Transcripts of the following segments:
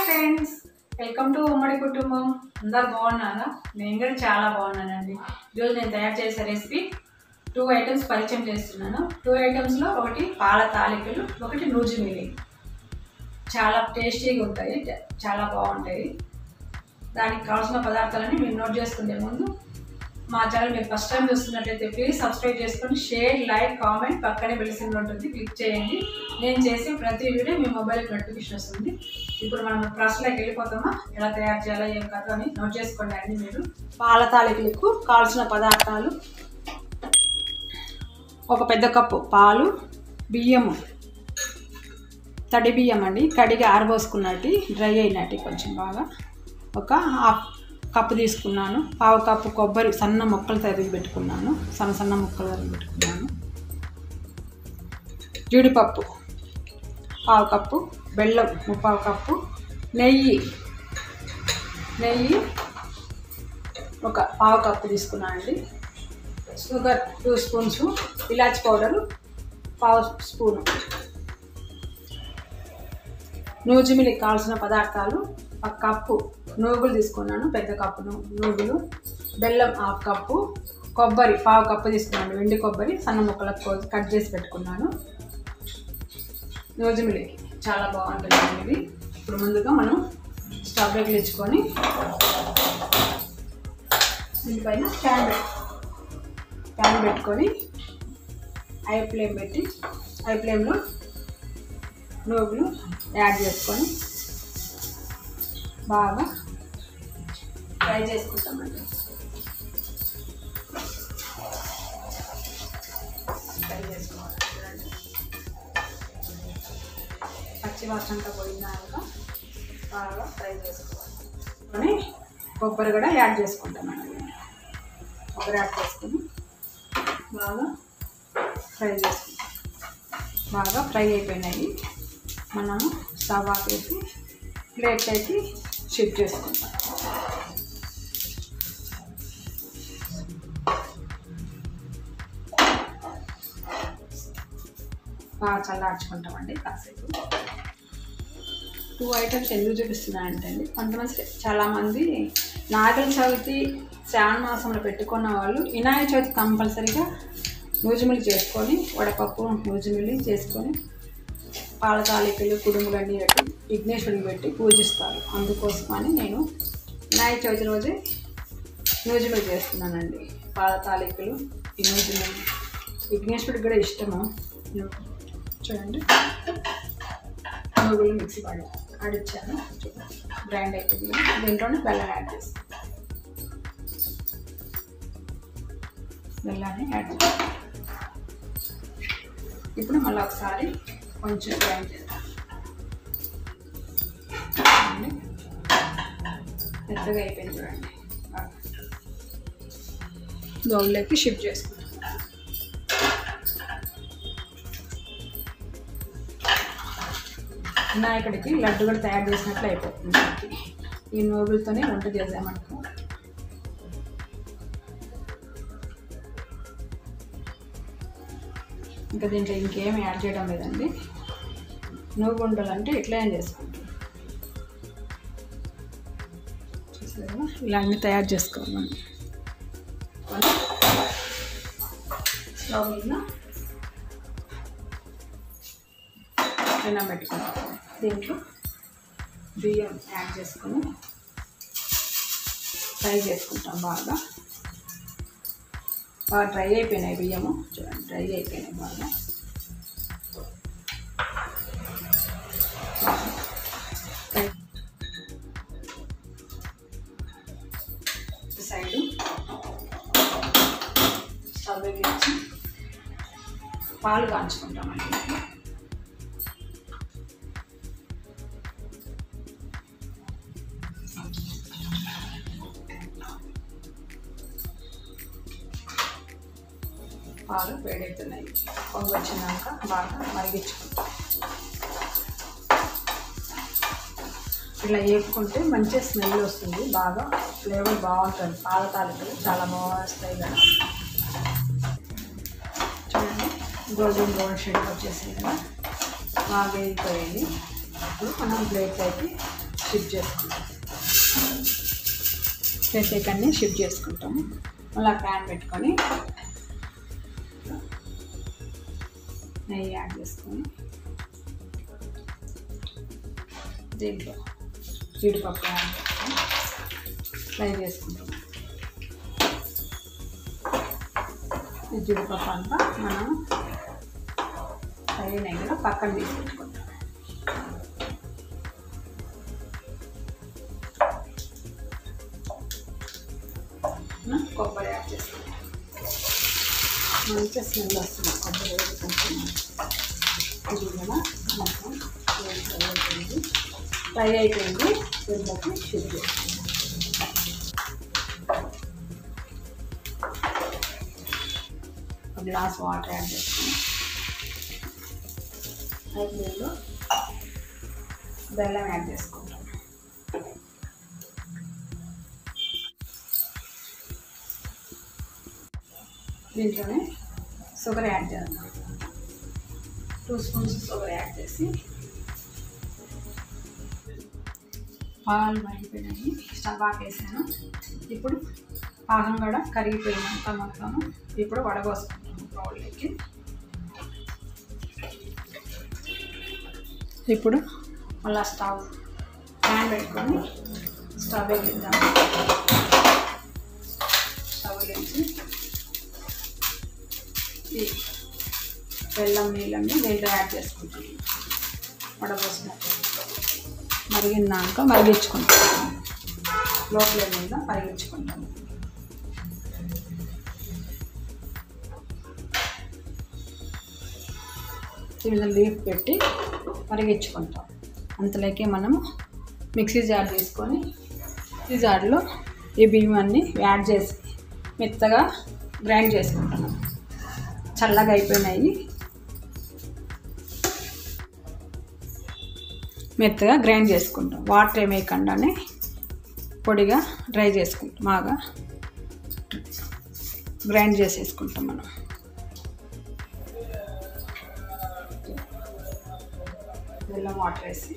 Friends welcome to ఉమ్మడి కుటుంబం అందరు బాగున్నారా నేను కూడా చాలా బాగున్నానండి ఈరోజు నేను తయారు చేసే రెసిపీ టూ ఐటమ్స్ పరిచయం చేస్తున్నాను టూ ఐటమ్స్లో ఒకటి పాల తాలికలు ఒకటి నూజిమిలి చాలా టేస్టీగా ఉంటాయి చాలా బాగుంటాయి దానికి కావాల్సిన పదార్థాలని మీరు నోట్ చేసుకునే ముందు మా ఛానల్ మీరు ఫస్ట్ టైం చూస్తున్నట్లయితే ప్లీజ్ సబ్స్క్రైబ్ చేసుకొని షేర్ లైక్ కామెంట్ పక్కనే బెల్ ఉంటుంది క్లిక్ చేయండి నేను చేసే ప్రతి వీడియో మీ మొబైల్కి నోటిఫికేషన్ వస్తుంది ఇప్పుడు మనం ప్రాసెస్లోకి వెళ్ళిపోతామా ఎలా తయారు చేయాలో ఏం కథ అని నోట్ చేసుకోండి అండి మీరు పాల తాలికలకు కావాల్సిన పదార్థాలు ఒక పెద్ద కప్పు పాలు బియ్యము తడి బియ్యం అండి కడిగి ఆరబోసుకున్నట్టు డ్రై అయినట్టు కొంచెం బాగా ఒక హాఫ్ కప్పు తీసుకున్నాను పావు కప్పు కొబ్బరి సన్న ముక్కలు తరిగి పెట్టుకున్నాను సన్న సన్న ముక్కలు తరిగి పెట్టుకున్నాను జీడిపప్పు పావు కప్పు బెల్లం ముప్పావు కప్పు నెయ్యి నెయ్యి ఒక పావు కప్పు తీసుకున్నానండి షుగర్ టూ స్పూన్స్ ఇలాచి పౌడరు పావు స్పూను నూజిమిలికి కావాల్సిన పదార్థాలు ఒక కప్పు నూగులు తీసుకున్నాను పెద్ద కప్పు నూ- నూగులు బెల్లం హాఫ్ కప్పు కొబ్బరి పావు కప్పు తీసుకున్నాను వెండి కొబ్బరి సన్న ముక్కలకు కోసి కట్ చేసి పెట్టుకున్నాను నూజిమిలికి చాలా బాగుంటుంది ఇది ఇప్పుడు ముందుగా మనం స్టవ్ వెలిగించుకొని దీనిపైన ప్యాన్ పెట్టు ప్యాన్ పెట్టుకొని హై ఫ్లేమ్ పెట్టి హై ఫ్లేమ్లో నూగులు యాడ్ చేసుకొని బాగా ఫ్రై చేసుకుంటామండి ఫ్రై చేసుకోవాలి చూడండి పచ్చి వాసన అంతా పోయినాక బాగా ఫ్రై చేసుకోవాలి అని కొబ్బరి కూడా యాడ్ చేసుకుంటామండి కొబ్బరి యాడ్ చేసుకొని బాగా ఫ్రై చేసుకుంటాం బాగా ఫ్రై అయిపోయినాయి మనము స్టవ్ ఆపేసి ప్లేట్ అయితే షిఫ్ట్ చేసుకుంటాం బాగా చల్లార్చుకుంటామండి కాసేపు టూ ఐటమ్స్ ఎందుకు చూపిస్తున్నాయంటే అండి కొంతమంది చాలామంది నాగల చవితి శ్రావణ మాసంలో పెట్టుకున్న వాళ్ళు వినాయక చవితి కంపల్సరీగా నూజిమిలి చేసుకొని వడపప్పు నూజిమిలి చేసుకొని పాల తాలికలు కుడుములన్నీ పెట్టి విఘ్నేశ్వరుడికి పెట్టి పూజిస్తారు అందుకోసమని నేను వినాయక చవితి రోజే నూజిమిలి చేస్తున్నానండి పాల తాలికలు ఈ నూజిమిలి విఘ్నేశ్వరుడికి కూడా ఇష్టము చూడండి నూగులు మిక్సీ పడి ఆడిచ్చాను చూడండి గ్రైండ్ అయిపోయింది దీంట్లోనే బెల్లం యాడ్ చేస్తాను బెల్లాన్ని యాడ్ చేస్తాను ఇప్పుడు మళ్ళీ ఒకసారి కొంచెం గ్రైండ్ చేద్దాం చూడండి. మెత్తగా అయిపోయింది చూడండి బాగా. బౌల్లోకి షిఫ్ట్ చేసుకుంటాం వినాయకుడికి లడ్డు కూడా తయారు చేసినట్లు అయిపోతుంది మనకి. ఈ నూగులతోనే వంట చేసామనుకో ఇంకా దీంట్లో ఇంకేం యాడ్ చేయడం లేదండి నువ్వు ఉండాలంటే ఇట్లా ఏం చేసుకుంటాం చూసారా ఇలా అన్నీ తయారు చేసుకోవాలి మనం స్టవ్ మీద పెనం పెట్టుకుంటాం దీంట్లో బియ్యం యాడ్ చేసుకొని ఫ్రై చేసుకుంటాం బాగా బాగా డ్రై అయిపోయినాయి బియ్యము చూడండి డ్రై అయిపోయినాయి బాగా ఫ్రై- ఈ సైడు స్టవ్ వెలిగించి పాలు కాంచుకుంటామండి పాలు వేడవుతున్నాయి పొంగి వచ్చినాక బాగా మరిగించుకుంటాం ఇలా వేపుకుంటే మంచి స్మెల్ వస్తుంది బాగా ఫ్లేవర్ బాగుంటుంది పాల తాలికలు చాలా బాగా వస్తాయి కదా చూడండి గోల్డెన్ బ్రౌన్ షేడ్ వచ్చేసింది కదా బాగా వేగిపోయింది ఇప్పుడు మనం ప్లేట్ అయితే షిఫ్ట్ చేసుకుంటాం చేసేకన్నీ షిఫ్ట్ చేసుకుంటాము మళ్ళీ ప్యాన్ పెట్టుకొని నెయ్యి యాడ్ చేసుకొని దీంట్లో జీడిపప్పు యాడ్ చేసుకొని ఫ్రై చేసుకుంటాం ఈ జీడిపప్పు అంతా మనం ఫ్రై నెయ్యిలో పక్కన తీసి పెట్టుకుంటాం మనం కొబ్బరి యాడ్ చేసుకుంటాం మంచిగా స్మెల్ వస్తుంది కొబ్బరి వేడి కొంచెం ఇది కూడా మొత్తం వేడి ఫ్రై అయిపోయింది ఫ్రై అయిపోయింది దీంట్లోకి షుగర్ చేసుకుంటాం ఒక గ్లాస్ వాటర్ యాడ్ చేసుకుని ఐదు బెల్లం యాడ్ చేసుకుంటాం దీంట్లోనే షుగర్ యాడ్ చేద్దాం టూ స్పూన్స్ షుగర్ యాడ్ చేసి పాలు మరిగిపోయినాయి స్టవ్ ఆపేసాను ఇప్పుడు పాకం కూడా కరిగిపోయినంత మొత్తం ఇప్పుడు వడగోసుకుంటాము బౌల్లోకి ఇప్పుడు మళ్ళీ స్టవ్ ప్యాన్ పెట్టుకొని స్టవ్ వెలిగిద్దాం స్టవ్ వెలిగించి ఈ బెల్లం నీళ్ళని నీళ్ళు యాడ్ చేసుకుంటాం వడబోసినట్టు మరిగినాక మరిగించుకుంటాం లోపల మీద మరిగించుకుంటాం ఈ విధంగా లీఫ్ పెట్టి మరిగించుకుంటాం అంతలోకే మనము మిక్సీ జార్ తీసుకొని ఈ జార్లో ఈ బియ్యాన్ని యాడ్ చేసి మెత్తగా గ్రైండ్ చేసుకుంటున్నాం చల్లగా అయిపోయినాయి మెత్తగా గ్రైండ్ చేసుకుంటాం వాటర్ ఏమేయకుండానే పొడిగా డ్రై చేసుకుంటాం బాగా గ్రైండ్ చేసేసుకుంటాం మనం బెల్లం వాటర్ వేసి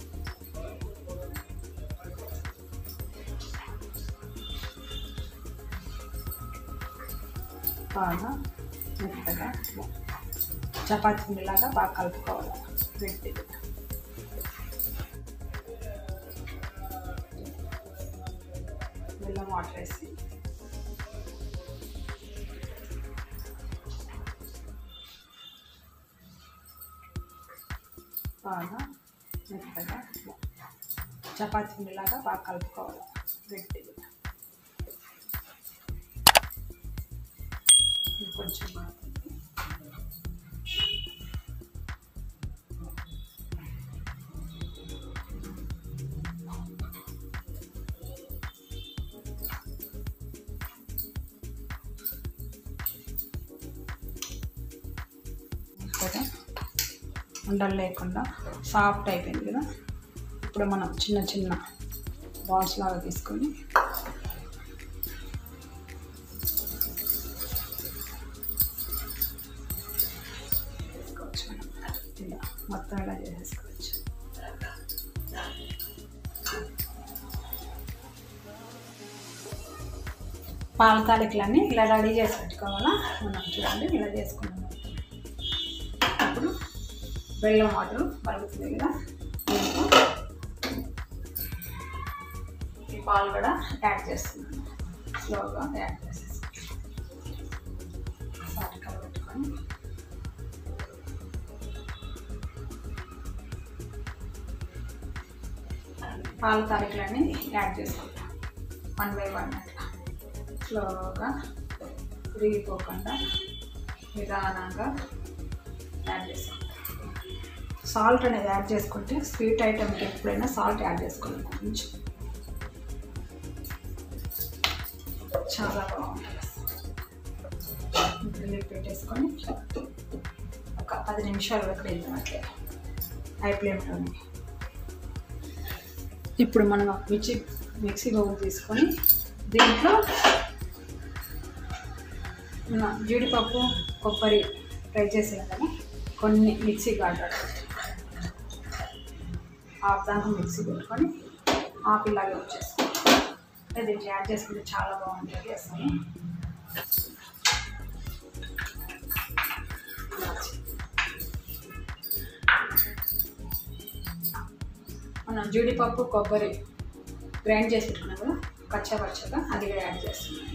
బాగా మెత్తగా చపాతీ పిండిలాగా బాగా కలుపుకోవాలి పెట్టి బెల్లం వాటర్ వేసి బాగా మెత్తగా చపాతీ పిండిలాగా బాగా కలుపుకోవాలి గట్టిగా ఇది కొంచెం బాగా కదా ఉండలు లేకుండా సాఫ్ట్ అయిపోయింది కదా ఇప్పుడు మనం చిన్న చిన్న బాల్స్ లాగా తీసుకొని చేసుకోవచ్చు మనం ఇలా మొత్తం ఇలా చేసేసుకోవచ్చు పాల తాలికలన్నీ ఇలా రెడీ చేసి పెట్టుకోవాలా మనం చూడండి ఇలా చేసుకున్నాం ఇప్పుడు బెల్లం వాటర్ మరుగుతుంది కదా దీంట్లో ఈ పాలు కూడా యాడ్ చేస్తున్నాను స్లోగా యాడ్ చేసేసి సాటి కలబెట్టుకొని పాల తారీఖులన్నీ యాడ్ చేసుకుంటాం వన్ బై వన్ అట్లా స్లోగా విరిగిపోకుండా నిదానంగా యాడ్ చేసుకుంటాం సాల్ట్ అనేది యాడ్ చేసుకుంటే స్వీట్ ఐటమ్కి ఎప్పుడైనా సాల్ట్ యాడ్ చేసుకోవాలి కొంచెం చాలా బాగుంటుంది ఇప్పుడు పెట్టేసుకొని ఒక పది నిమిషాలు వరకు వెళ్తాం అట్లే హై ఫ్లేమ్లోనే ఇప్పుడు మనం మిర్చి మిక్సీ బౌల్ తీసుకొని దీంట్లో మన జీడిపప్పు కొబ్బరి ఫ్రై చేసాం కదా కొన్ని మిక్సీ కాటాడు హాఫ్ దాకా మిక్సీ పెట్టుకొని ఆపిల్ లాగా వచ్చేస్తుంది అంటే దీనికి యాడ్ చేసుకుంటే చాలా బాగుంటుంది అసలు మనం జీడిపప్పు కొబ్బరి గ్రైండ్ చేసి పెట్టుకున్నాం కదా కచ్చా పచ్చగా అది కూడా యాడ్ చేస్తున్నాం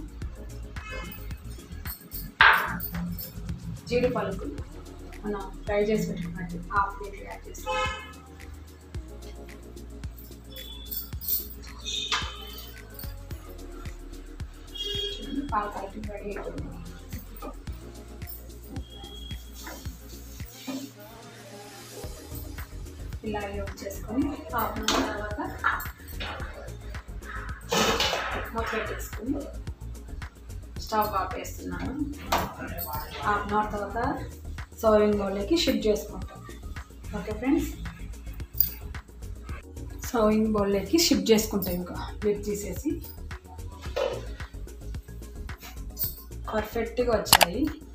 జీడి పలుకులు మనం ఫ్రై చేసి పెట్టుకున్నట్టు హాఫ్ దీంట్లో యాడ్ చేస్తాం చూడండి పాల కలిపి రెడీ అవుతుంది ఇలా యూజ్ చేసుకొని హాఫ్ అన్ అవర్ తర్వాత మూత పెట్టేసుకొని స్టవ్ ఆపేస్తున్నాను హాఫ్ అన్ అవర్ తర్వాత సర్వింగ్ బౌల్లోకి షిఫ్ట్ చేసుకుంటాం ఓకే ఫ్రెండ్స్ సర్వింగ్ బౌల్లోకి షిఫ్ట్ చేసుకుంటాం ఇంకా లిడ్ తీసేసి పర్ఫెక్ట్గా వచ్చాయి